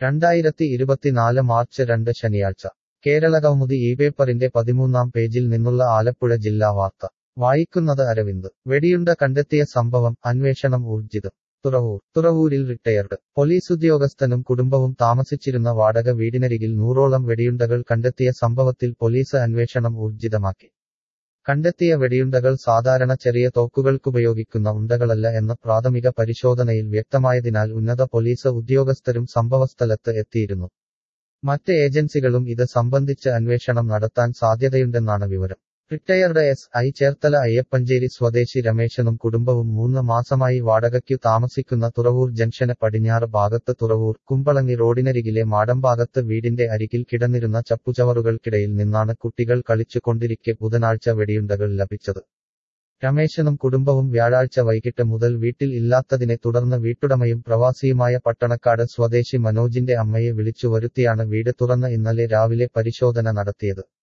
രണ്ടായിരത്തി ഇരുപത്തിനാല് മാർച്ച് രണ്ട് ശനിയാഴ്ച കേരള കൗമുദി ഈ പേപ്പറിന്റെ പതിമൂന്നാം പേജിൽ നിന്നുള്ള ആലപ്പുഴ ജില്ലാ വാർത്ത വായിക്കുന്നത് അരവിന്ദ് വെടിയുണ്ട കണ്ടെത്തിയ സംഭവം അന്വേഷണം ഊർജിതം തുറവൂർ തുറവൂരിൽ റിട്ടയർഡ് പോലീസ് ഉദ്യോഗസ്ഥനും കുടുംബവും താമസിച്ചിരുന്ന വാടക വീടിനരികിൽ നൂറോളം വെടിയുണ്ടകൾ കണ്ടെത്തിയ സംഭവത്തിൽ പോലീസ് അന്വേഷണം ഊർജിതമാക്കി കണ്ടെത്തിയ വെടിയുണ്ടകൾ സാധാരണ ചെറിയ തോക്കുകൾക്കുപയോഗിക്കുന്ന ഉണ്ടകളല്ല എന്ന് പ്രാഥമിക പരിശോധനയിൽ വ്യക്തമായതിനാൽ ഉന്നത പോലീസ് ഉദ്യോഗസ്ഥരും സംഭവസ്ഥലത്ത് എത്തിയിരുന്നു മറ്റ് ഏജൻസികളും ഇത് സംബന്ധിച്ച് അന്വേഷണം നടത്താൻ സാധ്യതയുണ്ടെന്നാണ് വിവരം retired S I Cherthala Ayyappancheri സ്വദേശി രമേശനും കുടുംബവും മൂന്ന് മാസമായി വാടകയ്ക്കു താമസിക്കുന്ന തുറവൂർ ജംഗ്ഷന് പടിഞ്ഞാറ് ഭാഗത്ത് തുറവൂർ കുമ്പളങ്ങി റോഡിനരികിലെ മാടമ്പാകത്ത് വീടിന്റെ അരികിൽ കിടന്നിരുന്ന ചപ്പുചവറുകൾക്കിടയിൽ നിന്നാണ് കുട്ടികൾ കളിച്ചുകൊണ്ടിരിക്കെ ബുധനാഴ്ച വെടിയുണ്ടകൾ ലഭിച്ചത് രമേശനും കുടുംബവും വ്യാഴാഴ്ച വൈകിട്ട് മുതൽ വീട്ടിൽ ഇല്ലാത്തതിനെ തുടർന്ന് വീട്ടുടമയും പ്രവാസിയുമായ പട്ടണക്കാട് സ്വദേശി മനോജിന്റെ അമ്മയെ വിളിച്ചു വരുത്തിയാണ് വീട് തുറന്ന് ഇന്നലെ രാവിലെ പരിശോധന നടത്തിയത്